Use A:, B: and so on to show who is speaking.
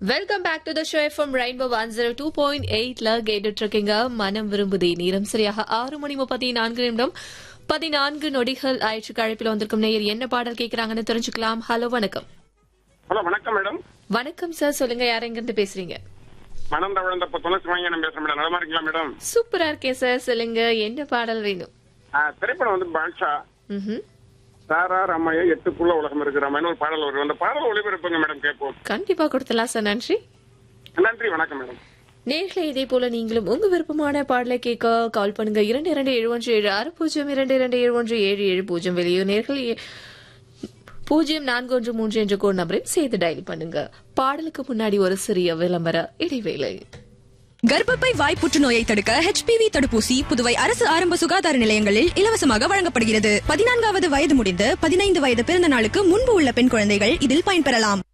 A: Welcome back to the show FM rainbow one zero two point எயிட்ல கேட்டுட்டு இருக்கீங்க மனம் விரும்புதே நேரம் சரியாக ஆறு மணி முப்பத்தி நான்கு நிமிடம் பதினான்கு நொடிகள் ஆயிற்று கழைப்பில் வந்திருக்கும் நேயர் என்ன பாடல் கேட்கறாங்கன்னு தெரிஞ்சுக்கலாம் ஹலோ வணக்கம்
B: ஹலோ வணக்கம் மேடம்
A: வணக்கம் சார் சொல்லுங்க யார் எங்கிருந்து பேசுறீங்க
B: மனம் தவிழ்ந்த துளசி வாங்கி நான் பேசுறேன் மேடம் நலமா இருக்கீங்களா மேடம்
A: சூப்பரா இருக்கேன் சார் சொல்லுங்க என்ன பாடல் வேணும்
B: ஆ, திரைப்படம் வந்து பாட்ஷா
A: ம்ஹும்.
B: சாரா ரம்மையா எட்டுக்குள்ள உலகம் இருக்கு ரம்மைன்னு ஒரு பாடல் வரும் அந்த பாடல் ஒளிபரப்புங்க மேடம் கேட்போம்
A: கண்டிப்பா கொடுத்தலாம் சார் நன்றி
B: நன்றி வணக்கம் மேடம்
A: நேர்களை இதே போல நீங்களும் உங்க விருப்பமான பாடலை கேட்க கால் பண்ணுங்க இரண்டு இரண்டு ஏழு ஒன்று ஏழு ஆறு பூஜ்ஜியம் இரண்டு இரண்டு ஏழு ஒன்று ஏழு ஏழு பூஜ்ஜியம் வெளியே நேர்கள் பூஜ்ஜியம் நான்கு ஒன்று மூன்று என்ற கோட் நம்பரையும் சேர்த்து டயல் பண்ணுங்க பாடலுக்கு முன்னாடி ஒரு சிறிய விளம்பர இடைவேளை
C: கர்ப்பப்பை வாய் புற்றுநோயை தடுக்க ஹெச்பிவி தடுப்பூசி புதுவை அரசு ஆரம்ப சுகாதார நிலையங்களில் இலவசமாக வழங்கப்படுகிறது பதினான்காவது வயது முடிந்து பதினைந்து வயது பிறந்த நாளுக்கு முன்பு உள்ள பெண் குழந்தைகள் இதில் பயன்பெறலாம்